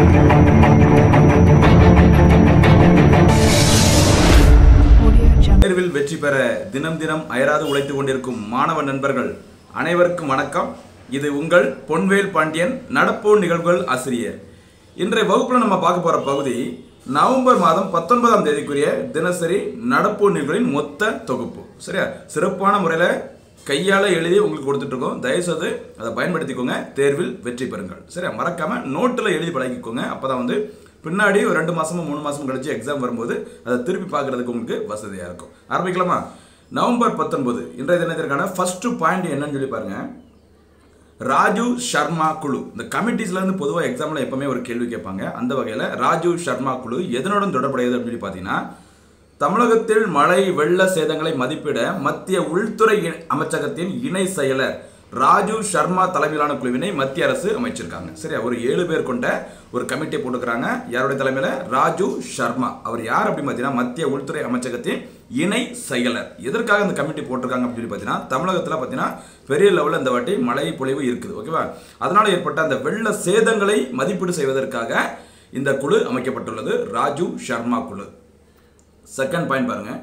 Audio Jungle. தேர்வில் வெற்றி பெற தினம் தினம் அயராது உழைத்துக் கொண்டிருக்கும் மாணவ நண்பர்கள் அனைவருக்கும் வணக்கம் இது உங்கள் பொன்வேல் பாண்டியன் நடப்பு நிகழ்வுகள் ஆசிரியர் இன்றைய வகுப்புல நம்ம பார்க்க போற பகுதி நவம்பர் மாதம் பத்தொன்பதாம் தேதிக்குரிய தினசரி நடப்பு நிகழ்வுகளின் மொத்த தொகுப்பு சரியா சிறப்பான முறையில் கையால எழுதி உங்களுக்கு கொடுத்துட்டு இருக்கோம் தயவுசெய்து அதை பயன்படுத்திக்கோங்க தேர்வில் வெற்றி பெறுங்கள் சரியா மறக்காம நோட்டில் எழுதி பழகிக்கோங்க அப்பதான் வந்து பின்னாடி ஒரு ரெண்டு மாசமும் மூணு மாசமும் கழிச்சு எக்ஸாம் வரும்போது அதை திருப்பி பார்க்கறதுக்கு உங்களுக்கு வசதியாக இருக்கும் ஆரம்பிக்கலாமா நவம்பர் பத்தொன்பது இன்றைய தினத்திற்கான ஃபர்ஸ்ட் பாயிண்ட் என்னன்னு சொல்லி பாருங்க ராஜு சர்மா குழு இந்த கமிட்டிஸ்ல இருந்து பொதுவாக எக்ஸாம்ல எப்பவுமே ஒரு கேள்வி கேட்பாங்க அந்த வகையில் ராஜு சர்மா குழு எதனுடன் தொடர்புடையது அப்படின்னு சொல்லி பார்த்தீங்கன்னா தமிழகத்தில் மழை வெள்ள சேதங்களை மதிப்பிட மத்திய உள்துறை இ- அமைச்சகத்தின் இணை செயலர் ராஜு சர்மா தலைமையிலான குழுவினை மத்திய அரசு அமைச்சிருக்காங்க சரியா ஒரு ஏழு பேர் கொண்ட ஒரு கமிட்டி போட்டுக்கிறாங்க யாருடைய தலைமையில ராஜு சர்மா அவர் யார் அப்படின்னு பார்த்தீங்கன்னா மத்திய உள்துறை அமைச்சகத்தின் இணை செயலர் எதற்காக இந்த கமிட்டி போட்டிருக்காங்க அப்படின்னு சொல்லி பார்த்தீங்கன்னா தமிழகத்தில் பார்த்தீங்கன்னா பெரிய லெவலில் இந்த வாட்டி மழை பொழிவு இருக்குது ஓகேவா அதனால ஏற்பட்ட அந்த வெள்ள சேதங்களை மதிப்பீடு செய்வதற்காக இந்த குழு அமைக்கப்பட்டுள்ளது ராஜு சர்மா குழு செகண்ட் பாயிண்ட் பாருங்க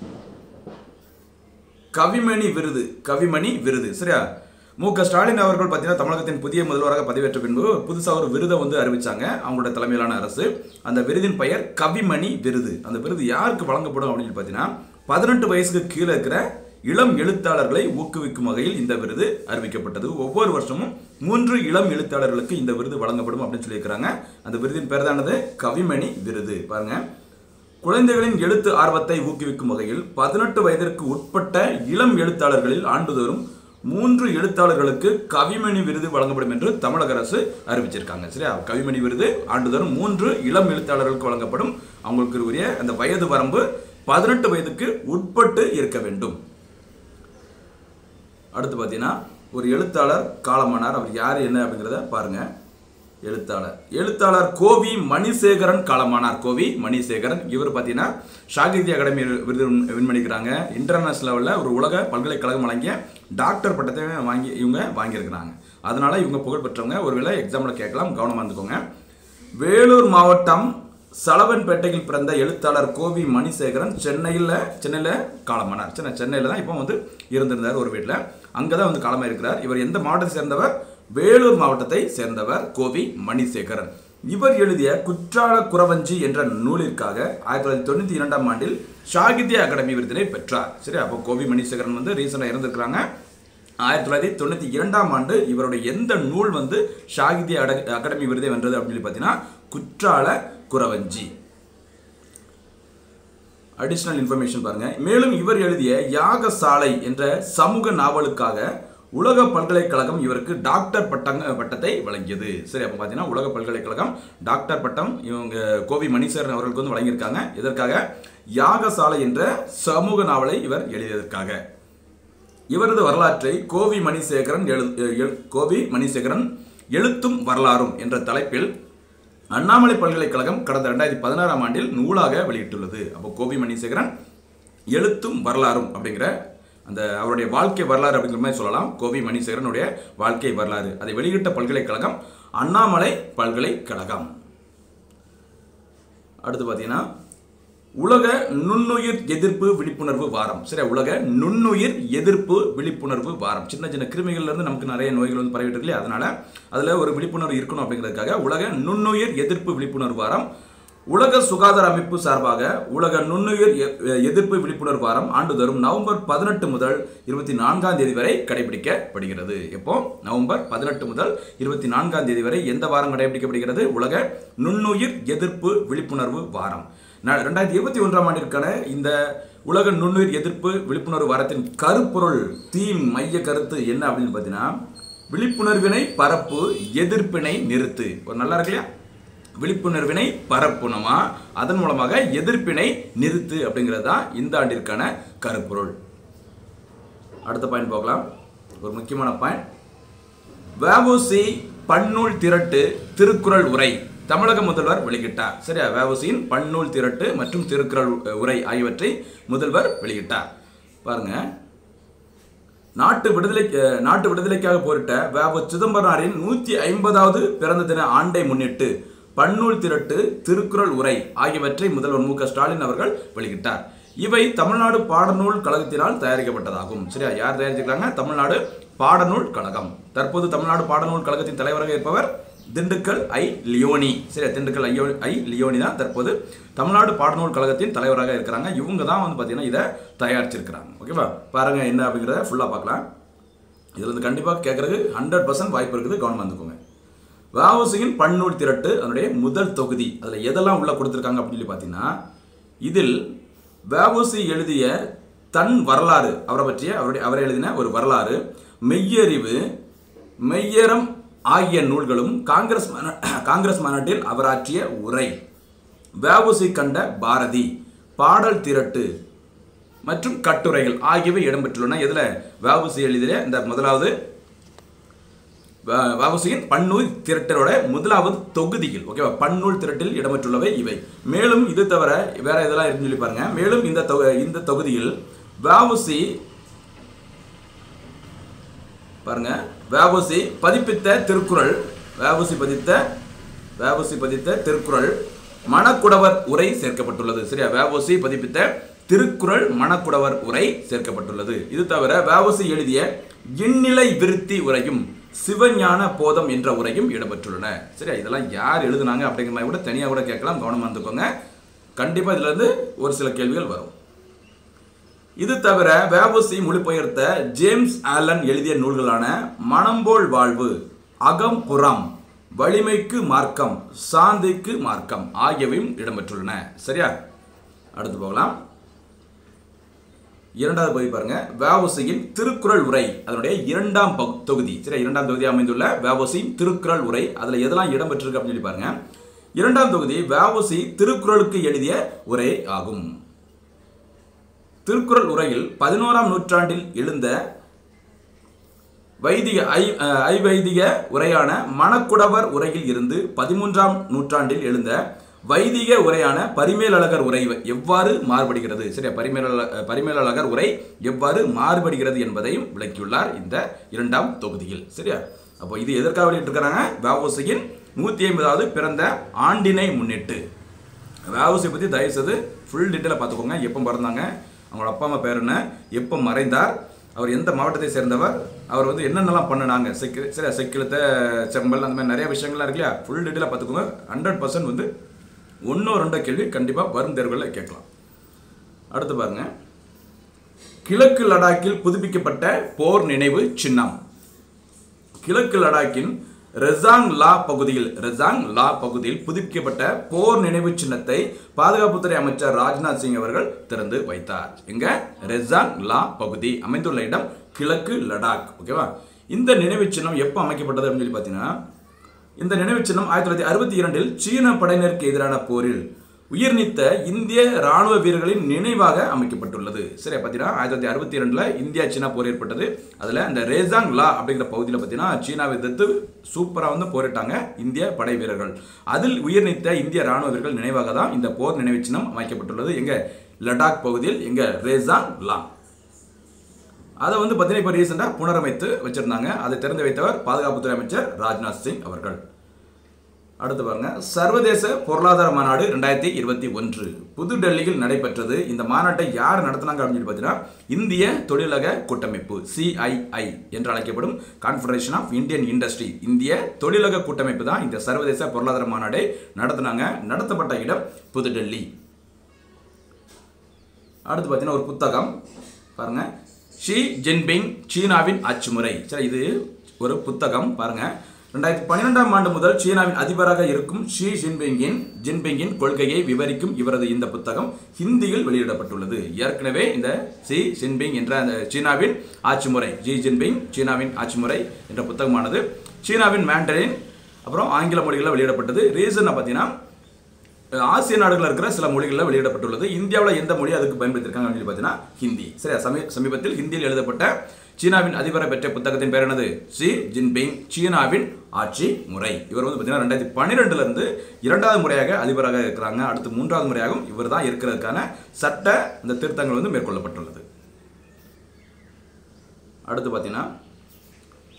கவிமணி விருது கவிமணி விருது சரியா மு க ஸ்டாலின் அவர்கள் பார்த்தீங்கன்னா தமிழகத்தின் புதிய முதல்வராக பதவியேற்ற பின்பு புதுசாக ஒரு விருதை வந்து அறிவிச்சாங்க அவங்களோட தலைமையிலான அரசு அந்த விருதின் பெயர் கவிமணி விருது அந்த விருது யாருக்கு வழங்கப்படும் அப்படின்னு சொல்லி பார்த்தீங்கன்னா பதினெட்டு வயசுக்கு கீழே இருக்கிற இளம் எழுத்தாளர்களை ஊக்குவிக்கும் வகையில் இந்த விருது அறிவிக்கப்பட்டது ஒவ்வொரு வருஷமும் மூன்று இளம் எழுத்தாளர்களுக்கு இந்த விருது வழங்கப்படும் அப்படின்னு சொல்லியிருக்கிறாங்க அந்த விருதின் பேர் தானது கவிமணி விருது பாருங்க குழந்தைகளின் எழுத்து ஆர்வத்தை ஊக்குவிக்கும் வகையில் பதினெட்டு வயதிற்கு உட்பட்ட இளம் எழுத்தாளர்களில் ஆண்டுதோறும் மூன்று எழுத்தாளர்களுக்கு கவிமணி விருது வழங்கப்படும் என்று தமிழக அரசு அறிவிச்சிருக்காங்க சரியா கவிமணி விருது ஆண்டுதோறும் மூன்று இளம் எழுத்தாளர்களுக்கு வழங்கப்படும் அவங்களுக்கு உரிய அந்த வயது வரம்பு பதினெட்டு வயதுக்கு உட்பட்டு இருக்க வேண்டும் அடுத்து பார்த்தீங்கன்னா ஒரு எழுத்தாளர் காலமானார் அவர் யார் என்ன அப்படிங்கிறத பாருங்க எழுத்தாளர் எழுத்தாளர் கோவி மணிசேகரன் காலமானார் கோவி மணிசேகரன் இவர் பார்த்தீங்கன்னா சாகித்ய அகாடமி விருது வின் பண்ணிக்கிறாங்க இன்டர்நேஷனல் லெவலில் ஒரு உலக பல்கலைக்கழகம் வழங்கிய டாக்டர் பட்டத்தை வாங்கி இவங்க வாங்கியிருக்கிறாங்க அதனால இவங்க புகழ் பெற்றவங்க ஒருவேளை எக்ஸாமில் கேட்கலாம் கவனமாக இருந்துக்கோங்க வேலூர் மாவட்டம் சலவன்பேட்டையில் பிறந்த எழுத்தாளர் கோவி மணிசேகரன் சென்னையில் சென்னையில் காலமானார் சென்னை சென்னையில் தான் இப்போ வந்து இருந்திருந்தார் ஒரு வீட்டில் அங்கே தான் வந்து காலமாக இருக்கிறார் இவர் எந்த மாவட்டத்தை சேர்ந்தவர் வேலூர் மாவட்டத்தை சேர்ந்தவர் கோவி மணிசேகரன் இவர் எழுதிய குற்றால குறவஞ்சி என்ற நூலிற்காக ஆயிரத்தி தொள்ளாயிரத்தி தொண்ணூற்றி இரண்டாம் ஆண்டில் சாகித்ய அகாடமி விருதினை பெற்றார் சரி அப்போ கோவி மணிசேகரன் வந்து ரீசனாக இருந்திருக்கிறாங்க ஆயிரத்தி தொள்ளாயிரத்தி தொண்ணூற்றி இரண்டாம் ஆண்டு இவருடைய எந்த நூல் வந்து சாகித்ய அட- அகாடமி விருதை வென்றது அப்படின்னு சொல்லி பார்த்தீங்கன்னா குற்றால குறவஞ்சி அடிஷனல் இன்ஃபர்மேஷன் பாருங்க மேலும் இவர் எழுதிய யாகசாலை என்ற சமூக நாவலுக்காக உலக பல்கலைக்கழகம் இவருக்கு டாக்டர் பட்டங்க பட்டத்தை வழங்கியது சரி அப்போ பார்த்தீங்கன்னா உலக பல்கலைக்கழகம் டாக்டர் பட்டம் இவங்க கோவி மணிசேரன் அவர்களுக்கு வந்து வழங்கியிருக்காங்க இதற்காக யாகசாலை என்ற சமூக நாவலை இவர் எழுதியதற்காக இவரது வரலாற்றை கோவி மணிசேகரன் எழு எழு- கோவி மணிசேகரன் எழுத்தும் வரலாறும் என்ற தலைப்பில் அண்ணாமலை பல்கலைக்கழகம் கடந்த ரெண்டாயிரத்தி பதினாறாம் ஆண்டில் நூலாக வெளியிட்டுள்ளது அப்போ கோவி மணிசேகரன் எழுத்தும் வரலாறும் அப்படிங்கிற அந்த அவருடைய வாழ்க்கை வரலாறு அப்படிங்கிற மாதிரி சொல்லலாம் கோவி மணிசேகரனுடைய வாழ்க்கை வரலாறு அதை வெளியிட்ட பல்கலைக்கழகம் அண்ணாமலை பல்கலைக்கழகம் அடுத்து பார்த்தீங்கன்னா உலக நுண்ணுயிர் எதிர்ப்பு விழிப்புணர்வு வாரம் சரி உலக நுண்ணுயிர் எதிர்ப்பு விழிப்புணர்வு வாரம் சின்ன சின்ன கிருமிகள்ல இருந்து நமக்கு நிறைய நோய்கள் வந்து பரவிட்டு இருக்கு இல்லையா அதனால அதுல ஒரு விழிப்புணர்வு இருக்கணும் அப்படிங்கிறதுக்காக உலக நுண்ணுயிர் எதிர்ப்பு விழிப்புணர்வு வாரம் உலக சுகாதார அமைப்பு சார்பாக உலக நுண்ணுயிர் எ- எதிர்ப்பு விழிப்புணர்வு வாரம் ஆண்டுதோறும் நவம்பர் பதினெட்டு முதல் இருபத்தி நான்காம் தேதி வரை கடைபிடிக்கப்படுகிறது எப்போ நவம்பர் பதினெட்டு முதல் இருபத்தி நான்காம் தேதி வரை எந்த வாரம் கடைபிடிக்கப்படுகிறது உலக நுண்ணுயிர் எதிர்ப்பு விழிப்புணர்வு வாரம் ந- ரெண்டாயிரத்தி இருபத்தி ஒன்றாம் ஆண்டிற்கான இந்த உலக நுண்ணுயிர் எதிர்ப்பு விழிப்புணர்வு வாரத்தின் கருப்பொருள் தீம் மைய கருத்து என்ன அப்படின்னு பார்த்தீங்கன்னா விழிப்புணர்வினை பரப்பு எதிர்ப்பினை நிறுத்து ஒரு நல்லா இருக்கு இல்லையா விழிப்புணர்வினை பரப்புனமா அதன் மூலமாக எதிர்ப்பினை நிறுத்து அப்படிங்கிறது தான் இந்த ஆண்டிற்கான கருப்பொருள் அடுத்த பாயிண்ட் பார்க்கலாம் ஒரு முக்கியமான பாயிண்ட் வஉசி பன்னூல் திரட்டு திருக்குறள் உரை தமிழக முதல்வர் வெளியிட்டார் சரியா வஉசியின் பன்னூல் திரட்டு மற்றும் திருக்குறள் உரை ஆகியவற்றை முதல்வர் வெளியிட்டார் பாருங்க நாட்டு விடுதலை நாட்டு விடுதலைக்காக போரிட்ட வ.உ. சிதம்பரனாரின் நூற்றி ஐம்பதாவது பிறந்த தின ஆண்டை முன்னிட்டு பன்னூல் திரட்டு திருக்குறள் உரை ஆகியவற்றை முதல்வர் மு க ஸ்டாலின் அவர்கள் வெளியிட்டார் இவை தமிழ்நாடு பாடநூல் கழகத்தினால் தயாரிக்கப்பட்டதாகும் சரியா யார் தயாரிச்சிருக்காங்க தமிழ்நாடு பாடநூல் கழகம் தற்போது தமிழ்நாடு பாடநூல் கழகத்தின் தலைவராக இருப்பவர் திண்டுக்கல் ஐ லியோனி சரியா திண்டுக்கல் ஐயோ ஐ லியோனி தான் தற்போது தமிழ்நாடு பாடநூல் கழகத்தின் தலைவராக இருக்கிறாங்க இவங்க தான் வந்து பார்த்தீங்கன்னா இதை தயாரிச்சிருக்கிறாங்க ஓகேவா பாருங்க என்ன அப்படிங்கிறத ஃபுல்லாக பார்க்கலாம் இதில் வந்து கண்டிப்பாக கேட்குறது ஹண்ட்ரட் பர்சன்ட் வாய்ப்பு இருக்குது கவனம் வந்துக்கோங்க வஉசியின் பன்னூல் திரட்டு அதனுடைய முதல் தொகுதி அதில் எதெல்லாம் உள்ள கொடுத்துருக்காங்க அப்படின்னு சொல்லி பார்த்தீங்கன்னா இதில் வஉசி எழுதிய தன் வரலாறு அவரை பற்றிய அவருடைய அவரை எழுதின ஒரு வரலாறு மெய்யறிவு மெய்யரம் ஆகிய நூல்களும் காங்கிரஸ் மாநா- காங்கிரஸ் மாநாட்டில் அவர் ஆற்றிய உரை வஉசி கண்ட பாரதி பாடல் திரட்டு மற்றும் கட்டுரைகள் ஆகியவை இடம்பெற்றுள்ளன இதில் வஉசி எழுதிய இந்த முதலாவது வ- வஉசியின் பன்னூல் திரட்டலோட முதலாவது தொகுதியில் ஓகேவா பன்னூல் திரட்டில் இடம்பெற்றுள்ளவை இவை மேலும் இது தவிர வேற இதெல்லாம் இருக்குன்னு சொல்லி பாருங்க மேலும் இந்த தொகு- இந்த தொகுதியில் வஉசி பாருங்க வஉசி பதிப்பித்த திருக்குறள் வஉசி பதித்த வஉசி பதித்த திருக்குறள் மணக்குடவர் உரை சேர்க்கப்பட்டுள்ளது சரியா வஉசி பதிப்பித்த திருக்குறள் மணக்குடவர் உரை சேர்க்கப்பட்டுள்ளது இது தவிர வஉசி எழுதிய இந்நிலை விருத்தி உரையும் சிவஞான போதம் என்ற உரையும் இடம்பெற்றுள்ளன சரியா இதெல்லாம் யார் எழுதுனாங்க அப்படிங்கிற மாதிரி கூட தனியாக கூட கேட்கலாம் கவனமா இருந்துக்கோங்க கண்டிப்பா இதுல இருந்து ஒரு சில கேள்விகள் வரும் இது தவிர வஉசி மொழிபெயர்த்த ஜேம்ஸ் ஆலன் எழுதிய நூல்களான மனம்போல் வாழ்வு அகம் புறம் வலிமைக்கு மார்க்கம் சாந்திக்கு மார்க்கம் ஆகியவையும் இடம்பெற்றுள்ளன சரியா அடுத்து போகலாம் இரண்டாவது பகுதி பாருங்க வஉசியின் திருக்குறள் உரை அதனுடைய இரண்டாம் பகு- தொகுதி சரி இரண்டாம் தொகுதி அமைந்துள்ள வஉசியின் திருக்குறள் உரை அதுல எதெல்லாம் இடம்பெற்றிருக்கு அப்படின்னு சொல்லி பாருங்க இரண்டாம் தொகுதி வஉசி திருக்குறளுக்கு எழுதிய உரை ஆகும் திருக்குறள் உரையில் பதினோராம் நூற்றாண்டில் எழுந்த வைதிக ஐ அஹ், ஐவைதிக உரையான மணக்குடவர் உரையில் இருந்து பதிமூன்றாம் நூற்றாண்டில் எழுந்த வைதிக உரையான பரிமேலழகர் உரை எவ்வாறு மாறுபடுகிறது சரியா பரிமேலழ பரிமேலழகர் உரை எவ்வாறு மாறுபடுகிறது என்பதையும் விளக்கியுள்ளார் இந்த இரண்டாம் தொகுதியில் சரியா அப்போ இது எதற்காக வெளியிட்டிருக்கிறாங்க வஉசியின் நூற்றி ஐம்பதாவது பிறந்த ஆண்டினை முன்னிட்டு வஉசி பற்றி தயவு செய்து ஃபுல் டீட்டெயிலாக பார்த்துக்கோங்க எப்போ பிறந்தாங்க அவங்களோட அப்பா அம்மா பேர் என்ன எப்போ மறைந்தார் அவர் எந்த மாவட்டத்தை சேர்ந்தவர் அவர் வந்து என்னென்னலாம் பண்ணினாங்க செக்கு சரி செக்கிழுத்த செம்பல் அந்த மாதிரி நிறைய விஷயங்கள்லாம் இருக்கு இல்லையா ஃபுல் டீட்டெயிலாக பார்த்துக்கோங்க ஹண்ட்ரட் பர்சன்ட் வந்து ஒன்றோ ரெண்டோ கேள்வி கண்டிப்பாக வரும் தேர்வுகளில் கேட்கலாம் அடுத்து பாருங்க கிழக்கு லடாக்கில் புதுப்பிக்கப்பட்ட போர் நினைவு சின்னம் கிழக்கு லடாக்கின் ரெசாங் லா பகுதியில் ரெசாங் லா பகுதியில் புதுப்பிக்கப்பட்ட போர் நினைவு சின்னத்தை பாதுகாப்புத்துறை அமைச்சர் ராஜ்நாத் சிங் அவர்கள் திறந்து வைத்தார் எங்க ரெசாங் லா பகுதி அமைந்துள்ள இடம் கிழக்கு லடாக் ஓகேவா இந்த நினைவு சின்னம் எப்போ அமைக்கப்பட்டது அப்படின்னு சொல்லி பார்த்தீங்கன்னா இந்த நினைவு சின்னம் ஆயிரத்தி தொள்ளாயிரத்தி அறுபத்தி இரண்டில் சீன படையினருக்கு எதிரான போரில் உயிர் நீத்த இந்திய ராணுவ வீரர்களின் நினைவாக அமைக்கப்பட்டுள்ளது சரி பார்த்தீங்கன்னா ஆயிரத்தி தொள்ளாயிரத்தி அறுபத்தி இரண்டில் இந்தியா சீனா போர் ஏற்பட்டது அதில் இந்த ரேசாங் லா அப்படிங்கிற பகுதியில் பார்த்தீங்கன்னா சீனாவை எதிர்த்து சூப்பராக வந்து போரிட்டாங்க இந்திய படை வீரர்கள் அதில் உயிர் நீத்த இந்திய ராணுவ வீரர்கள் நினைவாக தான் இந்த போர் நினைவு சின்னம் அமைக்கப்பட்டுள்ளது எங்க லடாக் பகுதியில் எங்க ரேசாங் லா அதை வந்து பார்த்தீங்கன்னா இப்போ ரீசெண்டாக புனரமைத்து வச்சிருந்தாங்க அதை திறந்து வைத்தவர் பாதுகாப்புத்துறை அமைச்சர் ராஜ்நாத் சிங் அவர்கள் அடுத்து பாருங்க சர்வதேச பொருளாதார மாநாடு ரெண்டாயிரத்தி இருபத்தி ஒன்று புதுடெல்லியில் நடைபெற்றது இந்த மாநாட்டை யார் நடத்தினாங்க அப்படின்னு சொல்லி பார்த்தீங்கன்னா இந்திய தொழிலக கூட்டமைப்பு சிஐஐ என்று அழைக்கப்படும் கான்ஃபெடரேஷன் ஆஃப் இந்தியன் இண்டஸ்ட்ரி இந்திய தொழிலக கூட்டமைப்பு தான் இந்த சர்வதேச பொருளாதார மாநாடை நடத்தினாங்க நடத்தப்பட்ட இடம் புதுடெல்லி அடுத்து பார்த்தீங்கன்னா ஒரு புத்தகம் பாருங்க ஷி ஜின்பிங் சீனாவின் ஆட்சி முறை சரி இது ஒரு புத்தகம் பாருங்க ரெண்டாயிரத்தி பன்னிரெண்டாம் ஆண்டு முதல் சீனாவின் அதிபராக இருக்கும் ஷி ஜின்பிங்கின் ஜின்பிங்கின் கொள்கையை விவரிக்கும் இவரது இந்த புத்தகம் ஹிந்தியில் வெளியிடப்பட்டுள்ளது ஏற்கனவே இந்த ஷி ஜின்பிங் என்ற அந்த சீனாவின் ஆட்சி முறை ஜி ஜின்பிங் சீனாவின் ஆட்சி முறை என்ற புத்தகமானது சீனாவின் மேண்டரின் அப்புறம் ஆங்கில மொழிகளில் வெளியிடப்பட்டது ரீசன் பார்த்தீங்கன்னா ஆசிய நாடுகளில் இருக்கிற சில மொழிகளில் வெளியிடப்பட்டுள்ளது இந்தியாவில் எந்த மொழி அதுக்கு பயன்படுத்தியிருக்காங்க அப்படின்னு சொல்லி பார்த்தீங்கன்னா ஹிந்தி சரியா சமீ சமீபத்தில் ஹிந்தியில் எழுதப்பட்ட சீனாவின் அதிபரை பெற்ற புத்தகத்தின் பேர் என்னது ஷி ஜின்பிங் சீனாவின் ஆட்சி முறை இவர் வந்து பார்த்தீங்கன்னா ரெண்டாயிரத்தி பன்னிரெண்டுல இருந்து இரண்டாவது முறையாக அதிபராக இருக்கிறாங்க அடுத்து மூன்றாவது முறையாகவும் இவர் தான் இருக்கிறதுக்கான சட்ட இந்த திருத்தங்கள் வந்து மேற்கொள்ளப்பட்டுள்ளது அடுத்து பார்த்தீங்கன்னா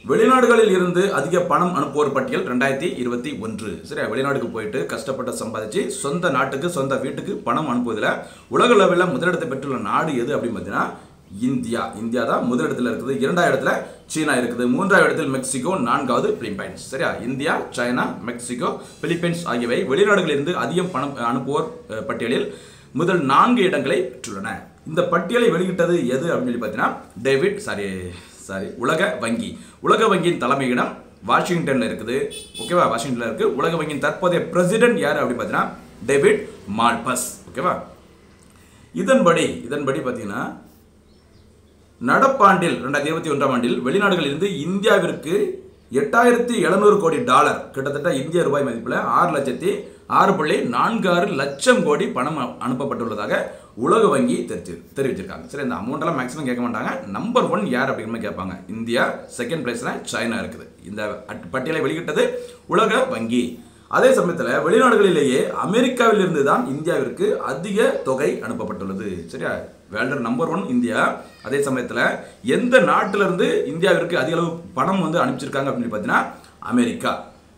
வெளிநாடுகளில் இருந்து அதிக பணம் அனுப்புவோர் பட்டியல் ரெண்டாயிரத்தி இருபத்தி ஒன்று சரியா வெளிநாடுக்கு போயிட்டு கஷ்டப்பட்டு சம்பாதிச்சு சொந்த நாட்டுக்கு சொந்த வீட்டுக்கு பணம் அனுப்புவதில் உலக அளவில் முதலிடத்தை பெற்றுள்ள நாடு எது அப்படின்னு பார்த்தீங்கன்னா இந்தியா இந்தியா தான் முதலிடத்தில் இருக்குது இரண்டாவது இடத்துல சீனா இருக்குது மூன்றாவது இடத்தில் மெக்சிகோ நான்காவது பிலிப்பைன்ஸ் சரியா இந்தியா சைனா மெக்சிகோ பிலிப்பைன்ஸ் ஆகியவை வெளிநாடுகளிலிருந்து அதிகம் பணம் அனுப்புவோர் அஹ், பட்டியலில் முதல் நான்கு இடங்களை பெற்றுள்ளன இந்த பட்டியலை வெளியிட்டது எது அப்படின்னு சொல்லி பார்த்தீங்கன்னா டேவிட் சாரி சாரி உலக வங்கி உலக வங்கியின் தலைமையிடம் வாஷிங்டன்ல இருக்குது ஓகேவா வாஷிங்டன்ல இருக்கு உலக வங்கியின் தற்போதைய பிரசிடென்ட் யார் அப்படின்னு பார்த்தீங்கன்னா டேவிட் மால்பஸ் ஓகேவா இதன்படி இதன்படி பார்த்தீங்கன்னா நடப்பாண்டில் ரெண்டாயிரத்தி இருபத்தி ஒன்றாம் ஆண்டில் வெளிநாடுகளிலிருந்து இந்தியாவிற்கு எட்டாயிரத்தி எழுநூறு கோடி டாலர் கிட்டத்தட்ட இந்திய ரூபாய் மதிப்பில் ஆறு லட்சத்தி ஆறு புள்ளி நான்கு ஆறு லட்சம் கோடி பணம் அ- அனுப்பப்பட்டுள்ளதாக உலக வங்கி தெரிவிச்சு தெரிவிச்சிருக்காங்க சரி இந்த அமௌண்ட்டெல்லாம் மேக்ஸிமம் கேட்க மாட்டாங்க நம்பர் ஒன் யார் அப்படிங்கிற மாதிரி கேட்பாங்க இந்தியா செகண்ட் பிளேஸில் சைனா இருக்குது இந்த அட்- பட்டியலை வெளியிட்டது உலக வங்கி அதே சமயத்தில் வெளிநாடுகளிலேயே அமெரிக்காவில் இருந்து தான் இந்தியாவிற்கு அதிக தொகை அனுப்பப்பட்டுள்ளது சரியா வேர்ல்டு நம்பர் ஒன் இந்தியா அதே சமயத்தில் எந்த நாட்டில இருந்து இந்தியாவிற்கு அதிக அளவு பணம் வந்து அனுப்பிச்சிருக்காங்க அப்படின்னு பார்த்தீங்கன்னா அமெரிக்கா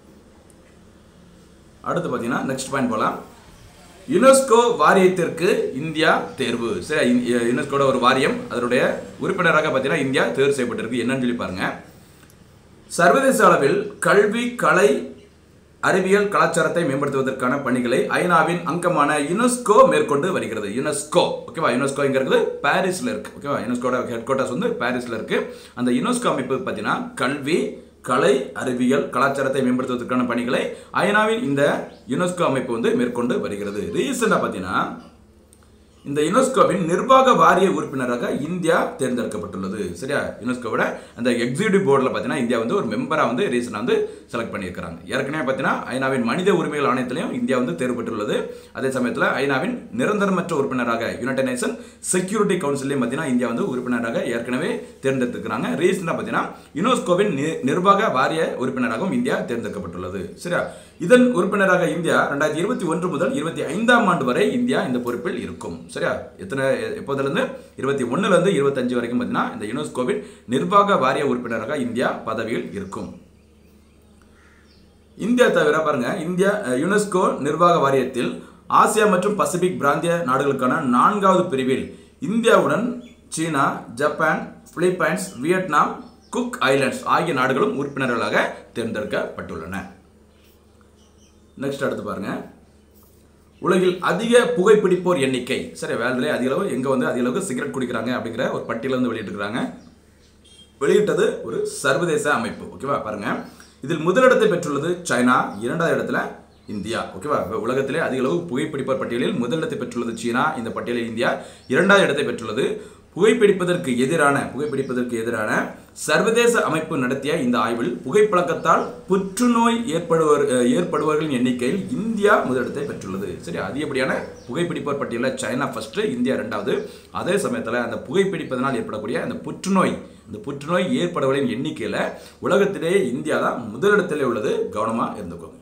அடுத்து பார்த்தீங்கன்னா நெக்ஸ்ட் பாயிண்ட் போகலாம் யுனெஸ்கோ வாரியத்திற்கு இந்தியா தேர்வு சரி இந்- யுனெஸ்கோட ஒரு வாரியம் அதனுடைய உறுப்பினராக பார்த்தீங்கன்னா இந்தியா தேர்வு செய்யப்பட்டிருக்கு என்னன்னு சொல்லி பாருங்க சர்வதேச அளவில் கல்வி கலை அறிவியல் கலாச்சாரத்தை மேம்படுத்துவதற்கான பணிகளை ஐநாவின் அங்கமான யுனெஸ்கோ மேற்கொண்டு வருகிறது யுனெஸ்கோ ஓகேவா யுனெஸ்கோ எங்க இருக்குது பாரிஸ்ல இருக்கு ஓகேவா யுனெஸ்கோட ஹெட் குவார்ட்டர்ஸ் வந்து பாரிஸ்ல இருக்கு அந்த யுனெஸ்கோ அமைப்பு பார்த்தீங்கன்னா கல்வி கலை அறிவியல் கலாச்சாரத்தை மேம்படுத்துவதற்கான பணிகளை ஐநாவின் இந்த யுனெஸ்கோ அமைப்பு வந்து மேற்கொண்டு வருகிறது ரீசெண்டாக பார்த்தீங்கன்னா இந்த யுனெஸ்கோவின் நிர்வாக வாரிய உறுப்பினராக இந்தியா தேர்ந்தெடுக்கப்பட்டுள்ளது சரியா யுனெஸ்கோவோட அந்த எக்ஸிக்யூட்டிவ் போர்டில் பார்த்தீங்கன்னா இந்தியா வந்து ஒரு மெம்பராக வந்து ரீசனாக வந்து செலக்ட் பண்ணியிருக்கிறாங்க ஏற்கனவே பார்த்தீங்கன்னா ஐநாவின் மனித உரிமைகள் ஆணையத்திலையும் இந்தியா வந்து தேர்வு பெற்றுள்ளது அதே சமயத்தில் ஐநாவின் நிரந்தரமற்ற உறுப்பினராக யுனைடெட் நேஷன் செக்யூரிட்டி கவுன்சிலையும் பார்த்தீங்கன்னா இந்தியா வந்து உறுப்பினராக ஏற்கனவே தேர்ந்தெடுத்துக்கிறாங்க ரீசெண்டாக பார்த்தீங்கன்னா யுனெஸ்கோவின் நி- நிர்வாக வாரிய உறுப்பினராகவும் இந்தியா தேர்ந்தெடுக்கப்பட்டுள்ளது சரியா இதன் உறுப்பினராக இந்தியா ரெண்டாயிரத்தி இருபத்தி ஒன்று முதல் இருபத்தி ஐந்தாம் ஆண்டு வரை இந்தியா இந்த பொறுப்பில் இருக்கும் சரியா எத்தனை எப்போதுலேருந்து இருபத்தி ஒன்றுலேருந்து இருபத்தஞ்சு வரைக்கும் பார்த்தீங்கன்னா இந்த யுனெஸ்கோவின் நிர்வாக வாரிய உறுப்பினராக இந்தியா பதவியில் இருக்கும் இந்தியா தவிர பாருங்க இந்தியா அஹ், யுனெஸ்கோ நிர்வாக வாரியத்தில் ஆசியா மற்றும் பசிபிக் பிராந்திய நாடுகளுக்கான நான்காவது பிரிவில் இந்தியாவுடன் China Japan Philippines Vietnam Cook Islands ஆகிய நாடுகளும் உறுப்பினர்களாக தேர்ந்தெடுக்கப்பட்டுள்ளன நெக்ஸ்ட் அடுத்து பாருங்க உலகில் அதிக புகைப்பிடிப்போர் எண்ணிக்கை சரி வேல்டுலே அதிக அளவு எங்க வந்து அதிக அளவுக்கு சிகரெட் குடிக்கிறாங்க அப்படிங்கிற ஒரு பட்டியலை வந்து வெளியிட்டிருக்கிறாங்க வெளியிட்டது ஒரு சர்வதேச அமைப்பு ஓகேவா பாருங்க இதில் முதலிடத்தை பெற்றுள்ளது சைனா இரண்டாவது இடத்துல இந்தியா ஓகேவா இப்ப உலகத்திலே அதிக அளவு புகைப்பிடிப்போர் பட்டியலில் முதலிடத்தை பெற்றுள்ளது சீனா இந்த பட்டியலில் இந்தியா இரண்டாவது இடத்தை பெற்றுள்ளது புகைப்பிடிப்பதற்கு எதிரான புகைப்பிடிப்பதற்கு எதிரான சர்வதேச அமைப்பு நடத்திய இந்த ஆய்வில் புகைப்பழக்கத்தால் புற்றுநோய் ஏற்படுவர் அஹ், ஏற்படுபவர்களின் எண்ணிக்கையில் இந்தியா முதலிடத்தை பெற்றுள்ளது சரி அதிகப்படியான புகைப்பிடிப்போர் பட்டியலில் சைனா ஃபர்ஸ்ட் இந்தியா ரெண்டாவது அதே சமயத்தில் அந்த புகைப்பிடிப்பதனால் ஏற்படக்கூடிய அந்த புற்றுநோய் இந்த புற்றுநோய் ஏற்படுவர்களின் எண்ணிக்கையில் உலகத்திலேயே இந்தியா தான் முதலிடத்திலே உள்ளது கவனமாக இருந்துக்கோங்க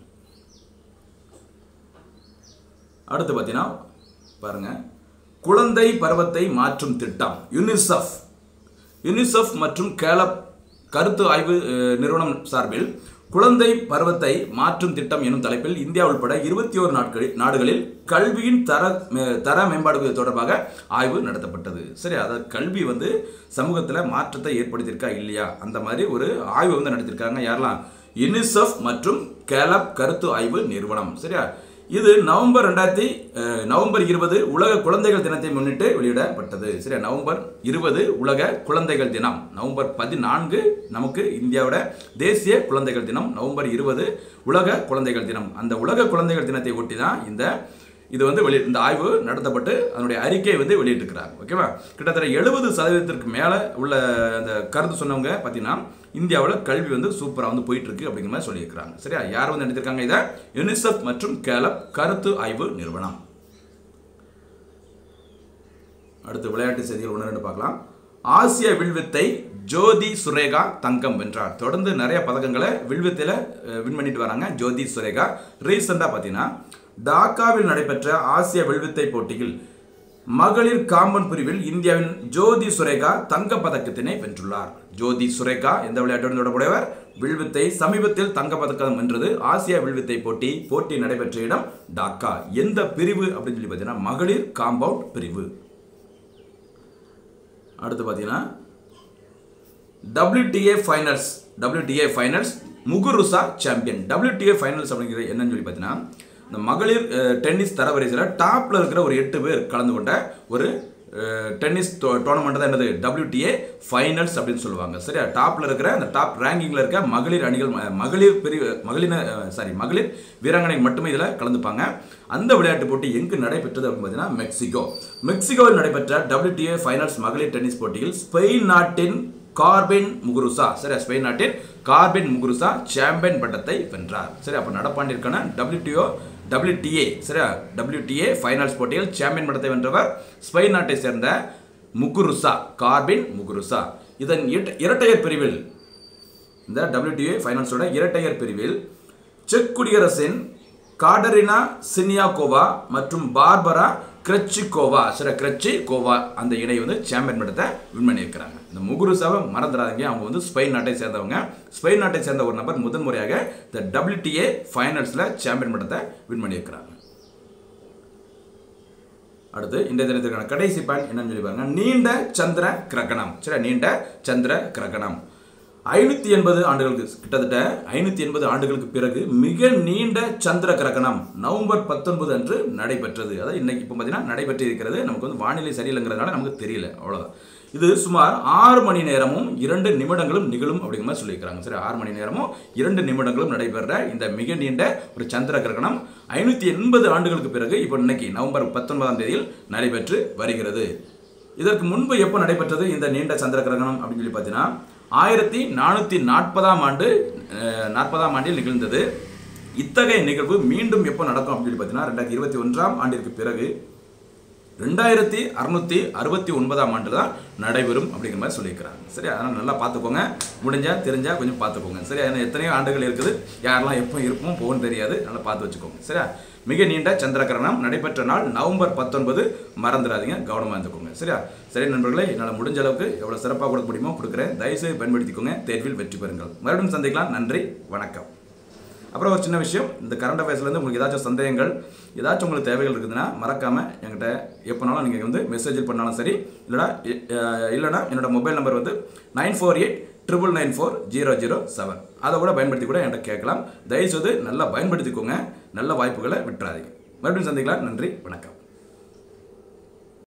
அடுத்து பார்த்தீங்கன்னா பாருங்க குழந்தை பருவத்தை மாற்றும் திட்டம் யுனிசெஃப் யுனிசெஃப் மற்றும் கேலப் கருத்து ஆய்வு அஹ், நிறுவனம் சார்பில் குழந்தை பருவத்தை மாற்றும் திட்டம் எனும் தலைப்பில் இந்தியா உட்பட இருபத்தி ஓரு நாட்களில் நாடுகளில் கல்வியின் தர மே- தர மேம்பாடு தொடர்பாக ஆய்வு நடத்தப்பட்டது சரி அதாவது கல்வி வந்து சமூகத்தில் மாற்றத்தை ஏற்படுத்தியிருக்கா இல்லையா அந்த மாதிரி ஒரு ஆய்வு வந்து நடத்தியிருக்காங்க யாரெல்லாம் யுனிசெஃப் மற்றும் கேலப் கருத்து ஆய்வு நிறுவனம் சரியா இது நவம்பர் ரெண்டாயிரத்தி அஹ், நவம்பர் இருபது உலக குழந்தைகள் தினத்தை முன்னிட்டு வெளியிடப்பட்டது சரியா நவம்பர் இருபது உலக குழந்தைகள் தினம் நவம்பர் பதினான்கு நமக்கு இந்தியாவோட தேசிய குழந்தைகள் தினம் நவம்பர் இருபது உலக குழந்தைகள் தினம் அந்த உலக குழந்தைகள் தினத்தை ஒட்டி தான் இந்த இது வந்து வெளி இந்த ஆய்வு நடத்தப்பட்டு அதனுடைய அறிக்கையை வந்து வெளியிட்டிருக்கிறாங்க ஓகேவா கிட்டத்தட்ட எழுபது சதவீதத்திற்கு மேலே உள்ள அந்த கருத்து சொன்னவங்க பார்த்தீங்கன்னா இந்தியாவில் கல்வி வந்து சூப்பராக வந்து போயிட்டு இருக்கு அப்படிங்கிற மாதிரி சொல்லியிருக்கிறாங்க சரியா யார் வந்து எடுத்திருக்காங்க இதை யுனிசெஃப் மற்றும் கேலப் கருத்து ஆய்வு நிறுவனம் அடுத்து விளையாட்டு செய்திகள் ஒன்று ரெண்டு பார்க்கலாம் ஆசிய வில்வித்தை ஜோதி சுரேகா தங்கம் வென்றார் தொடர்ந்து நிறைய பதக்கங்களை வில்வித்தையில் வின் பண்ணிட்டு வராங்க ஜோதி சுரேகா ரீசெண்டாக பார்த்தீங்கன்னா டாக்காவில் நடைபெற்ற ஆசிய வில்வித்தை போட்டியில் மகளிர் காம்பன் பிரிவில் இந்தியாவின் ஜோதி சுரேகா தங்க பதக்கத்தினை வென்றுள்ளார் ஜோதி சுரேகா எந்த விளையாட்டுடன் தொடர்புடையவர் வில்வித்தை சமீபத்தில் தங்க பதக்கம் வென்றது ஆசியா வில்வித்தை போட்டி போட்டி நடைபெற்ற இடம் டாக்கா எந்த பிரிவு அப்படின்னு சொல்லி பார்த்தீங்கன்னா மகளிர் காம்பவுண்ட் பிரிவு அடுத்து பார்த்தீங்கன்னா WTA finals WTA finals Muguruza champion WTA finals அப்படிங்கிறது என்னன்னு சொல்லி பார்த்தீங்கன்னா இந்த மகளிர் அஹ், டென்னிஸ் தரவரிசையில் டாப்பில் இருக்கிற ஒரு எட்டு பேர் கலந்து கொண்ட ஒரு அஹ், டென்னிஸ் டோர்னமெண்ட் தான் என்னது WTA ஃபைனல்ஸ் அப்படின்னு சொல்லுவாங்க சரியா டாப்பில் இருக்கிற அந்த டாப் ரேங்கிங்கில் இருக்க மகளிர் அணிகள் ம- மகளிர் பிரிவு மகளிர் சாரி மகளிர் வீராங்கனை மட்டுமே இதில் கலந்துப்பாங்க அந்த விளையாட்டு போட்டி எங்கு நடைபெற்றது அப்படின்னு பார்த்தீங்கன்னா மெக்சிகோ மெக்சிகோவில் நடைபெற்ற WTA ஃபைனல்ஸ் மகளிர் டென்னிஸ் போட்டியில் ஸ்பெயின் நாட்டின் கார்பின் முகுருசா சரி ஸ்பெயின் நாட்டின் கார்பின் முகுருசா சாம்பியன் பட்டத்தை வென்றார் சரி அப்போ நடப்பாண்டிற்கான WTO WTA சரியா WTA ஃபைனல்ஸ் போட்டியில் சாம்பியன் பட்டத்தை வென்றவர் ஸ்பெயின் நாட்டை சேர்ந்த முகுருசா கார்பின் முகுருசா இதன் இரட்ட- இரட்டையர் பிரிவில் இந்த WTA ஃபைனல்ஸோட இரட்டையர் பிரிவில் செக் குடியரசின் காடரினா சினியாகோவா மற்றும் பார்பரா கிரச்சிகோவா சில கிரச்சிகோவா அந்த இணை வந்து சாம்பியன் பட்டத்தை வின் பண்ணியிருக்கிறாங்க இந்த முகுருசாவை மறந்துடாதீங்க அவங்க வந்து ஸ்பெயின் நாட்டை சேர்ந்தவங்க ஸ்பெயின் நாட்டை சேர்ந்த ஒரு நபர் முதன் முறையாக இந்த WTA ஃபைனல்ஸில் சாம்பியன் பட்டத்தை வின் பண்ணியிருக்கிறாங்க அடுத்து இந்த தினத்திற்கான கடைசி பாயிண்ட் என்னன்னு சொல்லி பாருங்க நீண்ட சந்திர கிரகணம் சரி நீண்ட சந்திர கிரகணம் ஐநூத்தி எண்பது ஆண்டுகளுக்கு கிட்டத்தட்ட ஐநூத்தி எண்பது ஆண்டுகளுக்கு பிறகு மிக நீண்ட சந்திர கிரகணம் நவம்பர் பத்தொன்பது அன்று நடைபெற்றது அதாவது இன்னைக்கு இப்போ பார்த்தீங்கன்னா நடைபெற்று இருக்கிறது நமக்கு வந்து வானிலை சரியில்லைங்கிறதுனால நமக்கு தெரியல அவ்வளோதான் இது சுமார் ஆறு மணி நேரமும் இரண்டு நிமிடங்களும் நிகழும் அப்படிங்கிற மாதிரி சொல்லியிருக்கிறாங்க சரி ஆறு மணி நேரமும் இரண்டு நிமிடங்களும் நடைபெற இந்த மிக நீண்ட ஒரு சந்திர கிரகணம் ஐநூற்றி எண்பது ஆண்டுகளுக்கு பிறகு இப்போ இன்னைக்கு நவம்பர் பத்தொன்பதாம் தேதியில் நடைபெற்று வருகிறது இதற்கு முன்பு எப்போ நடைபெற்றது இந்த நீண்ட சந்திர கிரகணம் அப்படின்னு சொல்லி பார்த்தீங்கன்னா ஆயிரத்தி நானூற்றி நாற்பதாம் ஆண்டு அஹ், நாற்பதாம் ஆண்டில் நிகழ்ந்தது இத்தகைய நிகழ்வு மீண்டும் எப்போ நடக்கும் அப்படின்னு சொல்லி பார்த்தீங்கன்னா ரெண்டாயிரத்தி இருபத்தி ஒன்றாம் ஆண்டிற்கு பிறகு ரெண்டாயிரத்தி அறுநூத்தி அறுபத்தி ஒன்பதாம் ஆண்டு தான் நடைபெறும் அப்படிங்கிற மாதிரி சொல்லியிருக்கிறாங்க சரி அதனால் நல்லா பார்த்துக்கோங்க முடிஞ்சா தெரிஞ்சா கொஞ்சம் பார்த்துக்கோங்க சரி ஏன்னா எத்தனையோ ஆண்டுகள் இருக்குது யாரெல்லாம் எப்போ இருப்போம் போகும் தெரியாது நல்லா பார்த்து வச்சுக்கோங்க சரியா மிக நீண்ட சந்திரகிரகணம் நடைபெற்ற நாள் நவம்பர் பத்தொன்பது மறந்துடாதீங்க கவனமாக இருந்துக்கோங்க சரியா சரி நண்பர்களே என்னால் முடிஞ்ச அளவுக்கு எவ்வளோ சிறப்பாக கொடுக்க முடியுமோ கொடுக்குறேன் தயவுசெய்து பயன்படுத்திக்கோங்க தேர்வில் வெற்றி பெறுங்கள் மறுபடியும் சந்திக்கலாம் நன்றி வணக்கம் அப்புறம் ஒரு சின்ன விஷயம் இந்த கரண்ட் அஃபேர்ஸ்லேருந்து உங்களுக்கு ஏதாச்சும் சந்தேகங்கள் ஏதாச்சும் உங்களுக்கு தேவைகள் இருக்குதுன்னா மறக்காமல் என்கிட்ட எப்போனாலும் நீங்கள் வந்து மெசேஜ் பண்ணாலும் சரி இல்லைனா இல்லைனா என்னோட மொபைல் நம்பர் வந்து nine four eight triple nine four zero zero seven அதை கூட பயன்படுத்தி கூட என்கிட்ட கேட்கலாம் தயவுசெய்து நல்லா பயன்படுத்திக்கோங்க நல்ல வாய்ப்புகளை விட்டுறாதீங்க மறுபடியும் சந்திக்கலாம் நன்றி வணக்கம்